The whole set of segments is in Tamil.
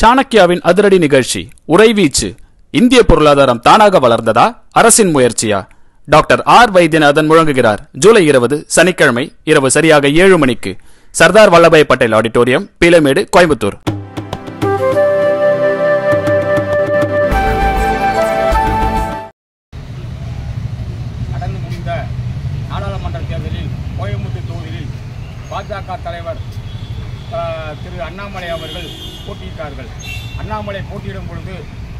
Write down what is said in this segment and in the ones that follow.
சாணக்கியாவின் அதிரடி நிகழ்ச்சி உறைவீச்சு இந்திய பொருளாதாரம் தானாக வளர்ந்ததா அரசின் முயற்சியா டாக்டர் ஆர் வைத்தியநாதன் முழங்குகிறார் ஜூலை இருபது சனிக்கிழமை இரவு சரியாக ஏழு மணிக்கு சர்தார் வல்லபாய் பட்டேல் ஆடிட்டோரியம் பீலமேடு கோயம்புத்தூர் நடந்து முடிந்த நாடாளுமன்ற தேர்தலில் கோயம்புத்தூர் தொகுதியில் பாஜக தலைவர் ஆஹ், திரு அண்ணாமலை அவர்கள் போட்டியிட்டார்கள் அண்ணாமலை போட்டியிடும் பொழுது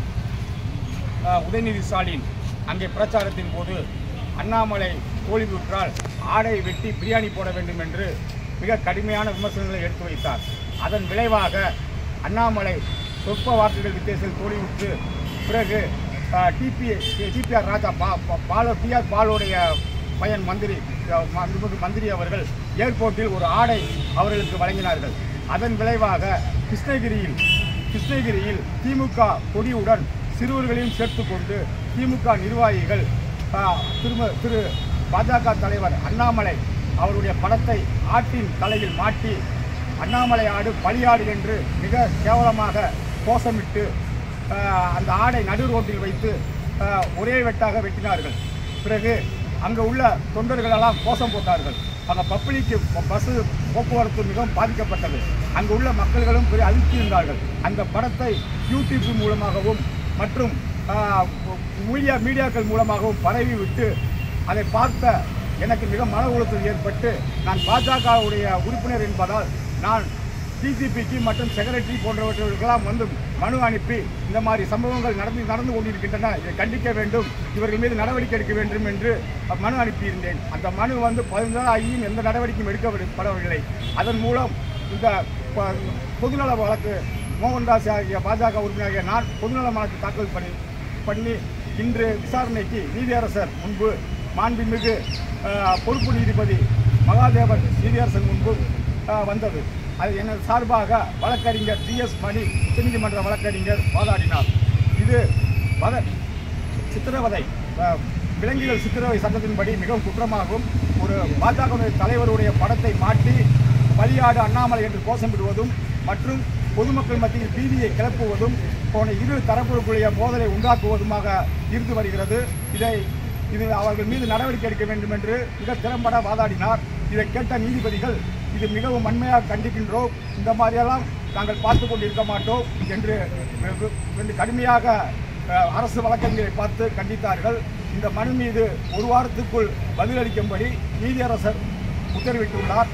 ஆஹ், உதயநிதி ஸ்டாலின் அங்கே பிரச்சாரத்தின் போது அண்ணாமலை தோல்வியுற்றால் ஆடை வெட்டி பிரியாணி போட வேண்டும் என்று மிக கடுமையான விமர்சனங்களை எடுத்து வைத்தார் அதன் விளைவாக அண்ணாமலை சொற்ப வாக்குகள் வித்தியாசத்தில் தோல்வியுற்று பிறகு டிபி டிபிஆர் ராஜா பா பா- பால டிஆர் பாலுடைய பையன் மந்திரி அஹ், ம- மந்திரி அவர்கள் ஏர்போர்ட்டில் ஒரு ஆடை அவர்களுக்கு வழங்கினார்கள் அதன் விளைவாக கிருஷ்ணகிரியில் கிருஷ்ணகிரியில் திமுக கொடியுடன் சிறுவர்களையும் சேர்த்து கொண்டு திமுக நிர்வாகிகள் ஆ, திரும திரு பாஜக தலைவர் அண்ணாமலை அவருடைய படத்தை ஆட்டின் தலையில் மாட்டி அண்ணாமலை ஆடு பலியாடு என்று மிக கேவலமாக கோஷமிட்டு ஆ, அந்த ஆடை நடு ரோட்டில் வைத்து ஆ, ஒரே வெட்டாக வெட்டினார்கள் பிறகு அங்கே உள்ள தொண்டர்களெல்லாம் கோஷம் போட்டார்கள் அங்கே பப்ளிக்கு பஸ்ஸு போக்குவரத்து மிகவும் பாதிக்கப்பட்டது அங்கு உள்ள மக்கள்களும் பெரிய அதிர்ச்சி இருந்தார்கள் அந்த படத்தை யூடியூப் மூலமாகவும் மற்றும் ஆஹ், மீடியா மீடியாக்கள் மூலமாகவும் பரவி விட்டு அதை பார்த்த எனக்கு மிக மன உளைச்சல் ஏற்பட்டு நான் பாஜகவுடைய உறுப்பினர் என்பதால் நான் டிஜிபிக்கு மற்றும் செக்ரட்டரி போன்றவர்களுக்கெல்லாம் வந்து மனு அனுப்பி இந்த மாதிரி சம்பவங்கள் நடந்து நடந்து கொண்டிருக்கின்றன இதை கண்டிக்க வேண்டும் இவர்கள் மீது நடவடிக்கை எடுக்க வேண்டும் என்று மனு அனுப்பியிருந்தேன் அந்த மனு வந்து பதினஞ்சு நாள் ஆகியும் எந்த நடவடிக்கையும் எடுக்கப்படவில்லை அதன் மூலம் இந்த ப- பொதுநல வழக்கு மோகன்தாஸ் ஆகிய பாஜக உறுப்பினராகிய நான் பொதுநல வழக்கு தாக்கல் பண்ணி பண்ணி இன்று விசாரணைக்கு நீதியரசர் முன்பு மாண்புமிகு அஹ், பொறுப்பு நீதிபதி மகாதேவன் நீதியரசர் முன்பு அஹ், வந்தது அது எனது சார்பாக வழக்கறிஞர் டிஎஸ் மணி உச்சநீதிமன்ற வழக்கறிஞர் வாதாடினார் இது வத சித்திரவதை அஹ், விலங்குகள் சித்திரவதை சட்டத்தின்படி மிகவும் குற்றமாகும் ஒரு பாஜக தலைவருடைய படத்தை மாட்டி பலியாடு அண்ணாமலை என்று கோஷமிடுவதும் மற்றும் பொதுமக்கள் மத்தியில் பீதியை கிளப்புவதும் போன இரு தரப்புகளுடைய மோதலை உண்டாக்குவதுமாக இருந்து வருகிறது இதை இது அவர்கள் மீது நடவடிக்கை எடுக்க வேண்டும் என்று மிக திறம்பட வாதாடினார் இதை கேட்ட நீதிபதிகள் இது மிகவும் வன்மையாக கண்டிக்கின்றோம் இந்த மாதிரியெல்லாம் நாங்கள் பார்த்து கொண்டிருக்க மாட்டோம் என்று என்று கடுமையாக அஹ், அரசு வழக்கறிஞரை பார்த்து கண்டித்தார்கள் இந்த மனு மீது ஒரு வாரத்துக்குள் பதிலளிக்கும்படி நீதியரசர் உத்தரவிட்டுள்ளார்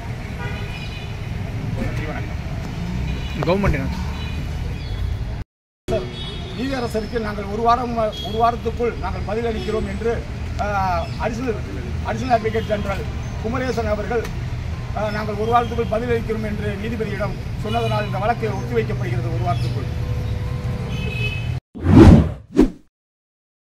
நன்றி வணக்கம் கவர்மெண்ட் நீதியரசருக்கு நாங்கள் ஒரு வாரம் ஒரு வாரத்துக்குள் நாங்கள் பதிலளிக்கிறோம் என்று additional additional advocate general Kumaresan அவர்கள் ஆஹ், நாங்கள் ஒரு வாரத்துக்குள் பதிலளிக்கிறோம் என்று நீதிபதியிடம் சொன்னதனால் இந்த வழக்கு ஒத்திவைக்கப்படுகிறது ஒரு வாரத்துக்குள்